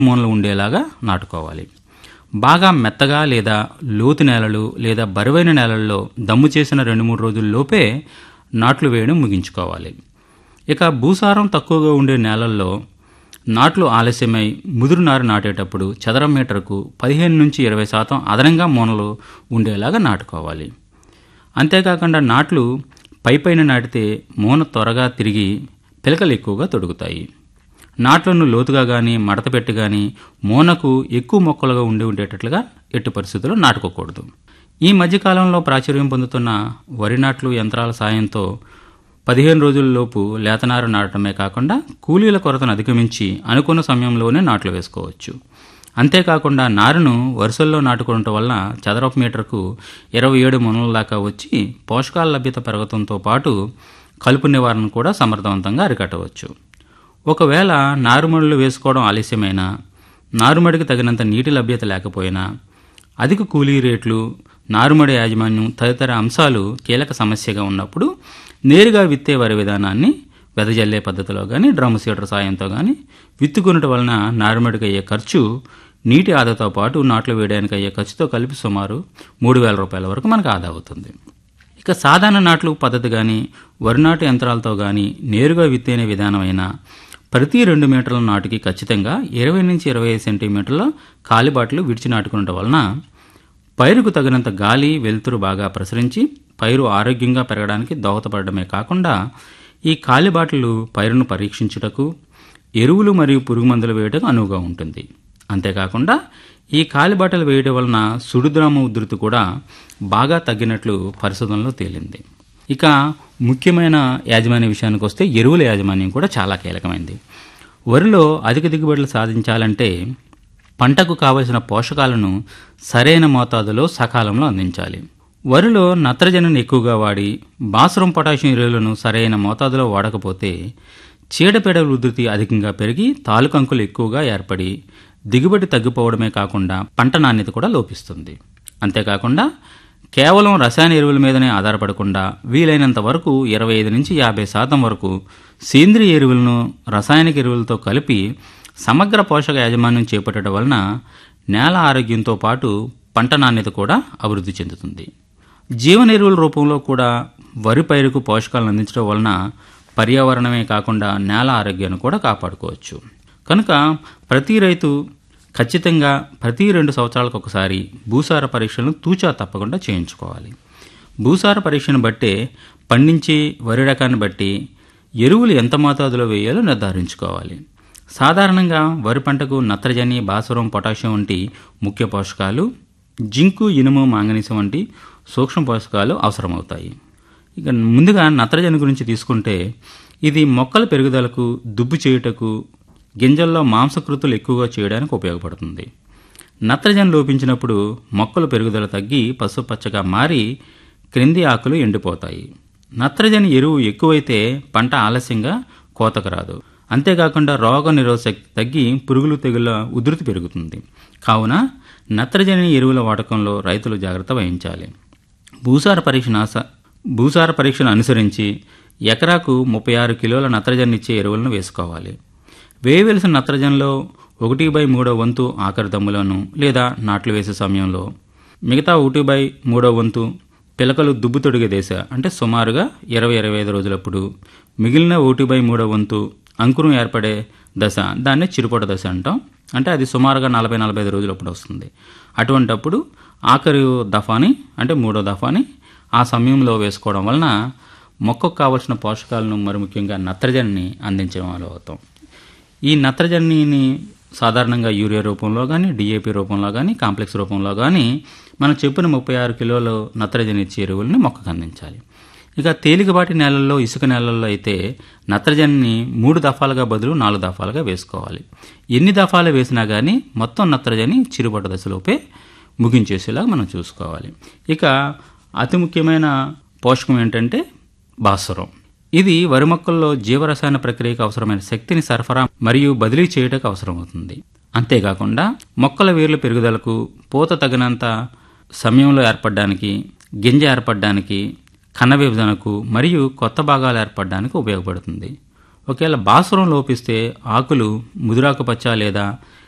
మూలలు ఉండేలాగా నాటుకోవాలి బాగా మెత్తగా లేదా లోతు నేలలు లేదా బరువైన నేలల్లో దమ్ము చేసిన రెండు మూడు రోజుల్లోపే నాట్లు వేయడం ముగించుకోవాలి ఇక భూసారం తక్కువగా ఉండే నేలల్లో నాట్లు ఆలస్యమై ముదురు నారు నాటేటప్పుడు చదరం మీటర్కు పదిహేను నుంచి ఇరవై శాతం అదనంగా మూనలు ఉండేలాగా నాటుకోవాలి అంతేకాకుండా నాట్లు పైపైన నాటితే మూన త్వరగా తిరిగి పిలకలు ఎక్కువగా తొడుగుతాయి నాట్లను లోతుగా కానీ మడత పెట్టి కానీ మూనకు ఎక్కువ మొక్కలుగా ఉండి ఉండేటట్లుగా ఎట్టి పరిస్థితుల్లో నాటుకోకూడదు ఈ మధ్యకాలంలో ప్రాచుర్యం పొందుతున్న వరి నాట్లు యంత్రాల సాయంతో పదిహేను రోజులలోపు లేతనారు నాటడమే కాకుండా కూలీల కొరతను అధిగమించి అనుకున్న సమయంలోనే నాట్లు వేసుకోవచ్చు అంతేకాకుండా నారును వరుసల్లో నాటుకోవడం వలన చదరపు మీటర్కు ఇరవై ఏడు మునల దాకా వచ్చి పోషకాల లభ్యత పెరగడంతో పాటు కలుపు నివారణ కూడా సమర్థవంతంగా అరికట్టవచ్చు ఒకవేళ నారుమడులు వేసుకోవడం ఆలస్యమైనా నారుమడికి తగినంత నీటి లభ్యత లేకపోయినా అధిక కూలీ రేట్లు నారుమడి యాజమాన్యం తదితర అంశాలు కీలక సమస్యగా ఉన్నప్పుడు నేరుగా విత్తే వరి విధానాన్ని వెదజల్లే పద్ధతిలో కానీ డ్రమ్ సీడర్ సాయంతో కానీ విత్తుకునట వలన నారుమడికి అయ్యే ఖర్చు నీటి ఆదాతో పాటు నాట్లు వేయడానికి అయ్యే ఖర్చుతో కలిపి సుమారు మూడు వేల రూపాయల వరకు మనకు ఆదా అవుతుంది ఇక సాధారణ నాట్లు పద్ధతి కానీ వరి నాటు యంత్రాలతో కానీ నేరుగా విత్తేనే విధానమైన ప్రతి రెండు మీటర్ల నాటుకి ఖచ్చితంగా ఇరవై నుంచి ఇరవై ఐదు సెంటీమీటర్ల కాలిబాట్లు విడిచి నాటుకునడం వలన పైరుకు తగినంత గాలి వెలుతురు బాగా ప్రసరించి పైరు ఆరోగ్యంగా పెరగడానికి దోహదపడమే కాకుండా ఈ కాలిబాటలు పైరును పరీక్షించుటకు ఎరువులు మరియు పురుగు మందులు వేయటకు అనువుగా ఉంటుంది అంతేకాకుండా ఈ కాలిబాటలు వేయడం వలన సుడిద్రామ ఉధృతి కూడా బాగా తగ్గినట్లు పరిశోధనలో తేలింది ఇక ముఖ్యమైన యాజమాన్య విషయానికి వస్తే ఎరువుల యాజమాన్యం కూడా చాలా కీలకమైంది వరిలో అధిక దిగుబడులు సాధించాలంటే పంటకు కావలసిన పోషకాలను సరైన మోతాదులో సకాలంలో అందించాలి వరిలో నత్రజనిని ఎక్కువగా వాడి బాసురం పొటాషియం ఎరువులను సరైన మోతాదులో వాడకపోతే చీడపీడల ఉధృతి అధికంగా పెరిగి తాలుకంకులు ఎక్కువగా ఏర్పడి దిగుబడి తగ్గిపోవడమే కాకుండా పంట నాణ్యత కూడా లోపిస్తుంది అంతేకాకుండా కేవలం రసాయన ఎరువుల మీదనే ఆధారపడకుండా వీలైనంత వరకు ఇరవై ఐదు నుంచి యాభై శాతం వరకు సేంద్రియ ఎరువులను రసాయనిక ఎరువులతో కలిపి సమగ్ర పోషక యాజమాన్యం చేపట్టడం వలన నేల ఆరోగ్యంతో పాటు పంట నాణ్యత కూడా అభివృద్ధి చెందుతుంది జీవన ఎరువుల రూపంలో కూడా వరి పైరుకు పోషకాలను అందించడం వలన పర్యావరణమే కాకుండా నేల ఆరోగ్యాన్ని కూడా కాపాడుకోవచ్చు కనుక ప్రతి రైతు ఖచ్చితంగా ప్రతి రెండు సంవత్సరాలకు ఒకసారి భూసార పరీక్షలను తూచా తప్పకుండా చేయించుకోవాలి భూసార పరీక్షను బట్టే పండించే వరి రకాన్ని బట్టి ఎరువులు ఎంత మోతాదులో వేయాలో నిర్ధారించుకోవాలి సాధారణంగా వరి పంటకు నత్రజని భాస్వరం పొటాషియం వంటి ముఖ్య పోషకాలు జింకు ఇనుము మాంగనీసం వంటి సూక్ష్మ పోషకాలు అవసరమవుతాయి ఇక ముందుగా నత్రజని గురించి తీసుకుంటే ఇది మొక్కల పెరుగుదలకు దుబ్బు చేయుటకు గింజల్లో మాంసకృతులు ఎక్కువగా చేయడానికి ఉపయోగపడుతుంది నత్రజని లోపించినప్పుడు మొక్కల పెరుగుదల తగ్గి పసుపచ్చగా మారి క్రింది ఆకులు ఎండిపోతాయి నత్రజని ఎరువు ఎక్కువైతే పంట ఆలస్యంగా కోతకు రాదు అంతేకాకుండా రోగ నిరోధశక్తి తగ్గి పురుగులు తెగుల ఉధృతి పెరుగుతుంది కావున నత్రజని ఎరువుల వాడకంలో రైతులు జాగ్రత్త వహించాలి భూసార పరీక్ష భూసార పరీక్షను అనుసరించి ఎకరాకు ముప్పై ఆరు కిలోల నత్రజని ఇచ్చే ఎరువులను వేసుకోవాలి వేయవలసిన నత్రజనిలో ఒకటి బై మూడో వంతు ఆఖరి దమ్ములను లేదా నాట్లు వేసే సమయంలో మిగతా ఒకటి బై మూడో వంతు పిలకలు దుబ్బు తొడిగే దశ అంటే సుమారుగా ఇరవై ఇరవై ఐదు రోజులప్పుడు మిగిలిన ఒకటి బై మూడో వంతు అంకురం ఏర్పడే దశ దాన్ని చిరుపొట దశ అంటాం అంటే అది సుమారుగా నలభై నలభై ఐదు రోజులప్పుడు వస్తుంది అటువంటప్పుడు ఆఖరి దఫాని అంటే మూడో దఫాని ఆ సమయంలో వేసుకోవడం వలన మొక్కకు కావలసిన పోషకాలను మరి ముఖ్యంగా నత్రజనిని అందించడం వల్ల అవుతాం ఈ నత్రజనిని సాధారణంగా యూరియా రూపంలో కానీ డిఏపి రూపంలో కానీ కాంప్లెక్స్ రూపంలో కానీ మనం చెప్పిన ముప్పై ఆరు కిలోలు నత్రజని ఇచ్చే ఎరువుల్ని మొక్కకు అందించాలి ఇక తేలికపాటి నేలల్లో ఇసుక నేలల్లో అయితే నత్రజనిని మూడు దఫాలుగా బదులు నాలుగు దఫాలుగా వేసుకోవాలి ఎన్ని దఫాలు వేసినా కానీ మొత్తం నత్రజని చిరుబడ్డ దశలోపే ముగించేసేలాగా మనం చూసుకోవాలి ఇక అతి ముఖ్యమైన పోషకం ఏంటంటే భాస్వరం ఇది వరి మొక్కల్లో జీవరసాయన ప్రక్రియకు అవసరమైన శక్తిని సరఫరా మరియు బదిలీ చేయటకు అవసరమవుతుంది అంతేకాకుండా మొక్కల వేర్ల పెరుగుదలకు పూత తగినంత సమయంలో ఏర్పడడానికి గింజ ఏర్పడడానికి కణ విభజనకు మరియు కొత్త భాగాలు ఏర్పడడానికి ఉపయోగపడుతుంది ఒకవేళ భాస్వరం లోపిస్తే ఆకులు ముదురాకుపచ్చ లేదా